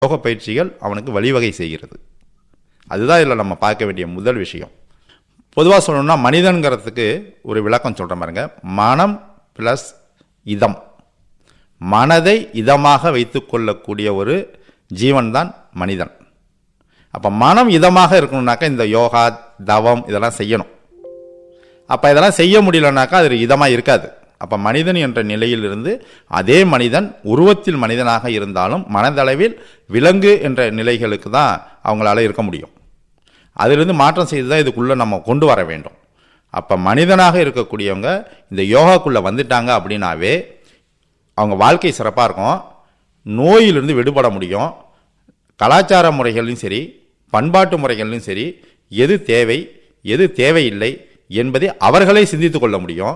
யோக பயிற்சிகள் அவனுக்கு வழிவகை செய்கிறது அதுதான் இதில் நம்ம பார்க்க வேண்டிய முதல் விஷயம் பொதுவாக சொல்லணும்னா மனிதன்கிறதுக்கு ஒரு விளக்கம் சொல்கிறேன் பாருங்க மனம் ப்ளஸ் இதம் மனதை இதமாக வைத்துக்கொள்ளக்கூடிய ஒரு ஜீவன் தான் மனிதன் அப்போ மனம் இதமாக இருக்கணும்னாக்கா இந்த யோகா தவம் இதெல்லாம் செய்யணும் அப்போ இதெல்லாம் செய்ய முடியலனாக்கா அது இதமாக இருக்காது அப்போ மனிதன் என்ற நிலையிலிருந்து அதே மனிதன் உருவத்தில் மனிதனாக இருந்தாலும் மனதளவில் விலங்கு என்ற நிலைகளுக்கு தான் அவங்களால இருக்க முடியும் அதிலிருந்து மாற்றம் செய்து தான் இதுக்குள்ளே நம்ம கொண்டு வர வேண்டும் அப்போ மனிதனாக இருக்கக்கூடியவங்க இந்த யோகாக்குள்ளே வந்துட்டாங்க அப்படின்னாவே அவங்க வாழ்க்கை சிறப்பாக இருக்கும் நோயிலிருந்து விடுபட முடியும் கலாச்சார முறைகள்லையும் சரி பண்பாட்டு முறைகள்லையும் சரி எது தேவை எது தேவையில்லை என்பதை அவர்களே சிந்தித்து கொள்ள முடியும்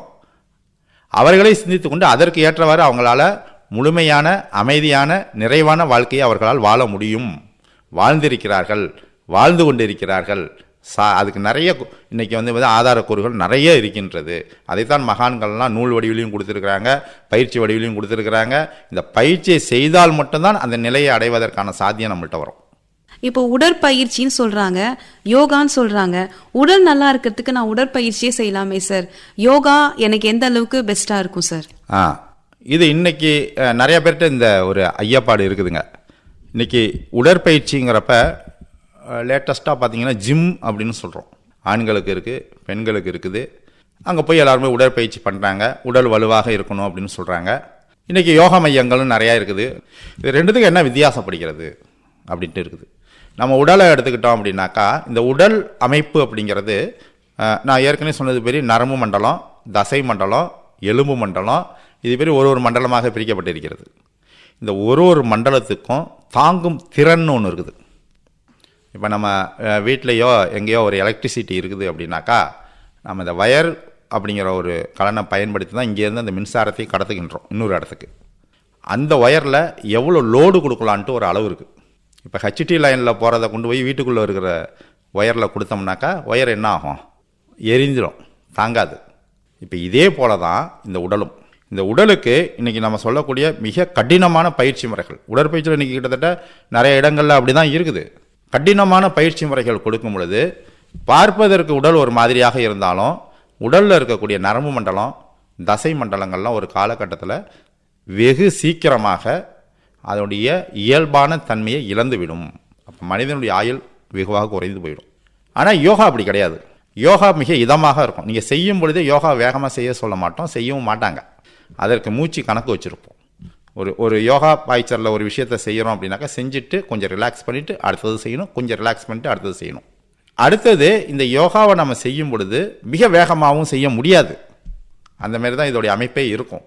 அவர்களே சிந்தித்து கொண்டு அதற்கு ஏற்றவாறு அவங்களால முழுமையான அமைதியான நிறைவான வாழ்க்கையை அவர்களால் வாழ முடியும் வாழ்ந்திருக்கிறார்கள் வாழ்ந்து கொண்டிருக்கிறார்கள் சா அதுக்கு நிறைய கு- இன்னைக்கு வந்து வந்து ஆதாரக்கூறுகள் நிறைய இருக்கின்றது அதைத்தான் மகான்கள்லாம் நூல் வடிவிலையும் கொடுத்துருக்குறாங்க பயிற்சி வடிவிலையும் கொடுத்துருக்குறாங்க இந்த பயிற்சியை செய்தால் மட்டும்தான் அந்த நிலையை அடைவதற்கான சாத்தியம் நம்மள்கிட்ட வரும் இப்போ உடற்பயிற்சின்னு சொல்றாங்க யோகான்னு சொல்றாங்க உடல் நல்லா இருக்கிறதுக்கு நான் உடற்பயிற்சியே செய்யலாமே சார் யோகா எனக்கு எந்த அளவுக்கு பெஸ்டா இருக்கும் சார் ஆ இது இன்னைக்கு அஹ், நிறைய பேர்கிட்ட இந்த ஒரு ஐயப்பாடு இருக்குதுங்க இன்னைக்கு உடற்பயிற்சிங்கிறப்ப லேட்டஸ்ட்டாக பார்த்தீங்கன்னா ஜிம் அப்படின்னு சொல்கிறோம் ஆண்களுக்கு இருக்குது பெண்களுக்கு இருக்குது அங்கே போய் எல்லாருமே உடற்பயிற்சி பண்ணுறாங்க உடல் வலுவாக இருக்கணும் அப்படின்னு சொல்கிறாங்க இன்றைக்கி யோகா மையங்களும் நிறையா இருக்குது இது ரெண்டுத்துக்கும் என்ன வித்தியாசப்படுகிறது அப்படின்ட்டு இருக்குது நம்ம உடலை எடுத்துக்கிட்டோம் அப்படின்னாக்கா இந்த உடல் அமைப்பு அப்படிங்கிறது அஹ், நான் ஏற்கனவே சொன்னது பெரிய நரம்பு மண்டலம் தசை மண்டலம் எலும்பு மண்டலம் இது பெரிய ஒரு ஒரு மண்டலமாக பிரிக்கப்பட்டிருக்கிறது இந்த ஒரு ஒரு மண்டலத்துக்கும் தாங்கும் திறன் ஒன்று இருக்குது இப்போ நம்ம அஹ், வீட்லேயோ எங்கேயோ ஒரு எலக்ட்ரிசிட்டி இருக்குது அப்படின்னாக்கா நம்ம இந்த வயர் அப்படிங்கிற ஒரு கலனை பயன்படுத்தி தான் இங்கேருந்து அந்த மின்சாரத்தை கடத்துகின்றோம் இன்னொரு இடத்துக்கு அந்த ஒயரில் எவ்வளோ லோடு கொடுக்கலான்ட்டு ஒரு அளவு இருக்குது இப்போ ஹெச்டி லைனில் போகிறத கொண்டு போய் வீட்டுக்குள்ளே இருக்கிற ஒயரில் கொடுத்தோம்னாக்கா ஒயர் என்ன ஆகும் எரிஞ்சிடும் தாங்காது இப்போ இதே போல தான் இந்த உடலும் இந்த உடலுக்கு இன்னைக்கு நம்ம சொல்லக்கூடிய மிக கடினமான பயிற்சி முறைகள் உடற்பயிற்சியில் இன்னைக்கு கிட்டத்தட்ட நிறைய இடங்கள்ல அப்படி தான் இருக்குது கடினமான பயிற்சி முறைகள் கொடுக்கும் பொழுது பார்ப்பதற்கு உடல் ஒரு மாதிரியாக இருந்தாலும் உடலில் இருக்கக்கூடிய நரம்பு மண்டலம் தசை மண்டலங்கள்லாம் ஒரு காலகட்டத்தில் வெகு சீக்கிரமாக அதனுடைய இயல்பான தன்மையை இழந்துவிடும் அப்போ மனிதனுடைய ஆயுள் வெகுவாக குறைந்து போயிடும் ஆனால் யோகா அப்படி கிடையாது யோகா மிக இதமாக இருக்கும் நீங்கள் செய்யும் பொழுதே யோகா வேகமாக செய்ய சொல்ல மாட்டோம் செய்யவும் மாட்டாங்க அதற்கு மூச்சு கணக்கு வச்சுருப்போம் ஒரு ஒரு யோகா பாய்ச்சரில் ஒரு விஷயத்தை செய்கிறோம் அப்படின்னாக்கா செஞ்சுட்டு கொஞ்சம் ரிலாக்ஸ் பண்ணிவிட்டு அடுத்தது செய்யணும் கொஞ்சம் ரிலாக்ஸ் பண்ணிட்டு அடுத்தது செய்யணும் அடுத்தது இந்த யோகாவை நம்ம செய்யும் பொழுது மிக வேகமாகவும் செய்ய முடியாது அந்த மாதிரி தான் இதோடைய அமைப்பே இருக்கும்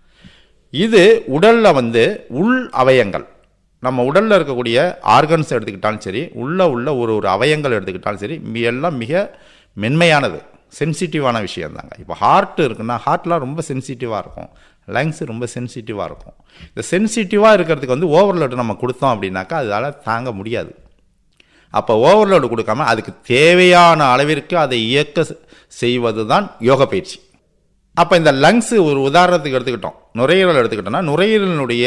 இது உடல்ல வந்து உள் அவயங்கள் நம்ம உடல்ல இருக்கக்கூடிய ஆர்கன்ஸ் எடுத்துக்கிட்டாலும் சரி உள்ள உள்ள ஒரு ஒரு அவயங்கள் எடுத்துக்கிட்டாலும் சரி மி- எல்லாம் மிக மென்மையானது சென்சிட்டிவான விஷயம் தாங்க இப்போ ஹார்ட் இருக்குன்னா ஹார்ட்லாம் ரொம்ப சென்சிட்டிவாக இருக்கும் லங்ஸ் ரொம்ப சென்சிட்டிவாக இருக்கும் இந்த சென்சிட்டிவாக இருக்கிறதுக்கு வந்து ஓவர்லோடு நம்ம கொடுத்தோம் அப்படின்னாக்கா அதால் தாங்க முடியாது அப்போ ஓவர்லோடு கொடுக்காம அதுக்கு தேவையான அளவிற்கு அதை இயக்க செ- செய்வது தான் யோக பயிற்சி அப்போ இந்த லங்ஸ் ஒரு உதாரணத்துக்கு எடுத்துக்கிட்டோம் நுரையீரல் எடுத்துக்கிட்டோம்னா நுரையீரலினுடைய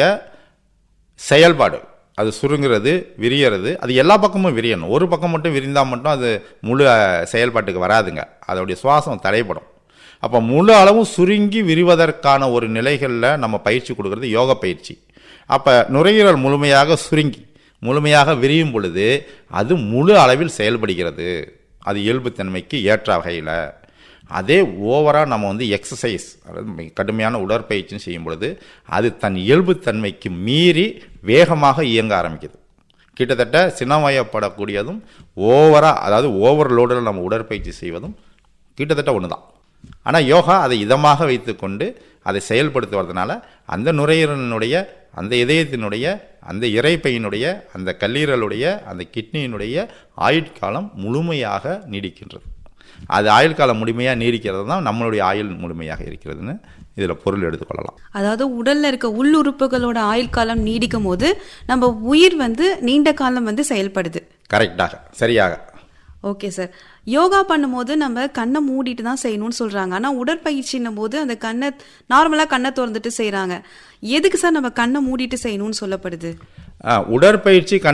செயல்பாடு அது சுருங்குறது விரியறது அது எல்லா பக்கமும் விரியணும் ஒரு பக்கம் மட்டும் விரிந்தால் மட்டும் அது முழு அஹ், செயல்பாட்டுக்கு வராதுங்க அதோடைய சுவாசம் தடைப்படும் அப்போ முழு அளவும் சுருங்கி விரிவதற்கான ஒரு நிலைகளில் நம்ம பயிற்சி கொடுக்கறது யோக பயிற்சி அப்போ நுரையீரல் முழுமையாக சுருங்கி முழுமையாக விரியும் பொழுது அது முழு அளவில் செயல்படுகிறது அது இயல்புத்தன்மைக்கு ஏற்ற வகையில் அதே ஓவராக நம்ம வந்து எக்ஸசைஸ் அதாவது மிக கடுமையான உடற்பயிற்சின்னு செய்யும் பொழுது அது தன் இயல்புத்தன்மைக்கு மீறி வேகமாக இயங்க ஆரம்பிக்குது கிட்டத்தட்ட சின்னமயப்படக்கூடியதும் ஓவராக அதாவது ஓவர்லோடில் நம்ம உடற்பயிற்சி செய்வதும் கிட்டத்தட்ட ஒன்று தான் ஆனால் யோகா அதை இதமாக வைத்துக்கொண்டு அதை செயல்படுத்துவதனால அந்த நுரையீரலினுடைய அந்த இதயத்தினுடைய அந்த இறைப்பையினுடைய அந்த கல்லீரலுடைய அந்த கிட்னியினுடைய ஆயுட்காலம் முழுமையாக நீடிக்கின்றது அது ஆயுள் காலம் முழுமையாக நீடிக்கிறது தான் நம்மளுடைய ஆயுள் முழுமையாக இருக்கிறதுன்னு இதில் பொருள் எடுத்துக்கொள்ளலாம் அதாவது உடல்ல இருக்க உள்ளுறுப்புகளோட ஆயுள் காலம் நீடிக்கும் போது நம்ம உயிர் வந்து நீண்ட காலம் வந்து செயல்படுது கரெக்டாக சரியாக ஓகே சார் யோகா பண்ணும்போது நம்ம கண்ணை மூடிட்டு தான் செய்யணும்னு சொல்றாங்க ஆனா உடற்பயிற்சின்னும் போது அந்த கண்ணை நார்மலா கண்ணை திறந்துட்டு செய்றாங்க எதுக்கு சார் நம்ம கண்ணை மூடிட்டு செய்யணும்னு சொல்லப்படுது ஆ, உடற்பயிற்சி கண்